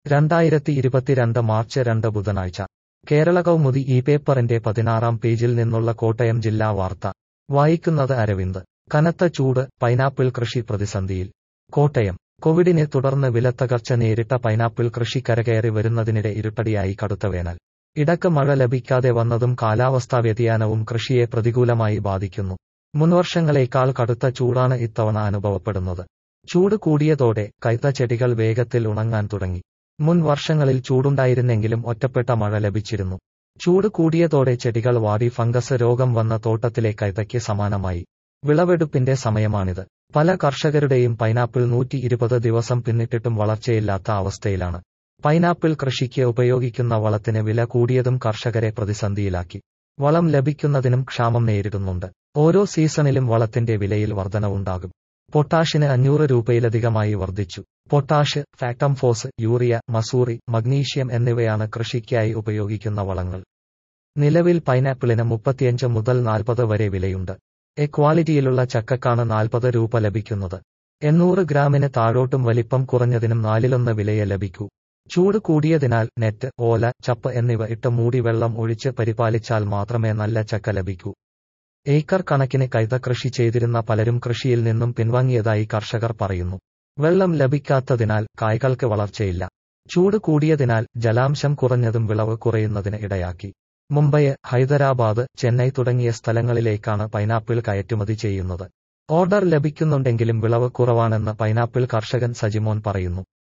രണ്ടായിരത്തി ഇരുപത്തിരണ്ട് മാർച്ച് രണ്ട് ബുധനാഴ്ച കേരള കൗമുദി ഈ പേപ്പറിന്റെ പതിനാറാം പേജിൽ നിന്നുള്ള കോട്ടയം ജില്ലാ വാർത്ത വായിക്കുന്നത് അരവിന്ദ് കനത്ത ചൂട് പൈനാപ്പിൾ കൃഷി പ്രതിസന്ധിയിൽ കോട്ടയം കോവിഡിനെ തുടർന്ന് വിലത്തകർച്ച നേരിട്ട പൈനാപ്പിൾ കൃഷി കരകയറി വരുന്നതിനിടെ ഇരുട്ടടിയായി കടുത്ത വേനൽ ഇടക്ക് മഴ ലഭിക്കാതെ വന്നതും കാലാവസ്ഥാ വ്യതിയാനവും കൃഷിയെ പ്രതികൂലമായി ബാധിക്കുന്നു മുൻവർഷങ്ങളേക്കാൾ കടുത്ത ചൂടാണ് ഇത്തവണ അനുഭവപ്പെടുന്നത് ചൂട് കൂടിയതോടെ കൈത്ത ചെടികൾ വേഗത്തിൽ ഉണങ്ങാൻ തുടങ്ങി മുൻ വർഷങ്ങളിൽ ചൂടുണ്ടായിരുന്നെങ്കിലും ഒറ്റപ്പെട്ട മഴ ലഭിച്ചിരുന്നു ചൂട് കൂടിയതോടെ ചെടികൾ വാടി ഫംഗസ് രോഗം വന്ന തോട്ടത്തിലെ കൈതയ്ക്ക് സമാനമായി വിളവെടുപ്പിന്റെ സമയമാണിത് പല കർഷകരുടെയും പൈനാപ്പിൾ നൂറ്റി ഇരുപത് ദിവസം പിന്നിട്ടിട്ടും വളർച്ചയില്ലാത്ത അവസ്ഥയിലാണ് പൈനാപ്പിൾ കൃഷിക്ക് ഉപയോഗിക്കുന്ന വളത്തിന് വില കൂടിയതും കർഷകരെ പ്രതിസന്ധിയിലാക്കി വളം ലഭിക്കുന്നതിനും ക്ഷാമം നേരിടുന്നുണ്ട് ഓരോ സീസണിലും വളത്തിന്റെ വിലയിൽ വർധനവുണ്ടാകും പൊട്ടാഷിന് അഞ്ഞൂറ് രൂപയിലധികമായി വർദ്ധിച്ചു potash Factamfos urea Mussoorie magnesium എന്നിവയാണ് കൃഷിക്കായി ഉപയോഗിക്കുന്ന വളങ്ങൾ നിലവിൽ പൈനാപ്പിളിന് മുപ്പത്തിയഞ്ച് മുതൽ നാൽപ്പത് വരെ വിലയുണ്ട് എ ക്വാളിറ്റിയിലുള്ള ചക്കക്കാണ് നാൽപ്പത് രൂപ ലഭിക്കുന്നത് എണ്ണൂറ് ഗ്രാമിന് താഴോട്ടും വലിപ്പം കുറഞ്ഞതിനും നാലിലൊന്ന് വിലയെ ലഭിക്കൂ ചൂട് കൂടിയതിനാൽ നെറ്റ് ഓല ചപ്പ് എന്നിവ ഇട്ട് മൂടി വെള്ളം ഒഴിച്ച് പരിപാലിച്ചാൽ മാത്രമേ നല്ല ചക്ക ലഭിക്കൂ ഏക്കർ കണക്കിന് കൈത കൃഷി ചെയ്തിരുന്ന പലരും കൃഷിയിൽ നിന്നും പിൻവാങ്ങിയതായി കർഷകർ പറയുന്നു വെള്ളം ലഭിക്കാത്തതിനാൽ കായ്കൾക്ക് വളർച്ചയില്ല ചൂട് കൂടിയതിനാൽ ജലാംശം കുറഞ്ഞതും വിളവ് കുറയുന്നതിന് ഇടയാക്കി മുംബൈ ഹൈദരാബാദ് ചെന്നൈ തുടങ്ങിയ സ്ഥലങ്ങളിലേക്കാണ് പൈനാപ്പിൾ കയറ്റുമതി ചെയ്യുന്നത് ഓർഡർ ലഭിക്കുന്നുണ്ടെങ്കിലും വിളവ് കുറവാണെന്ന് പൈനാപ്പിൾ കർഷകൻ സജിമോൻ പറയുന്നു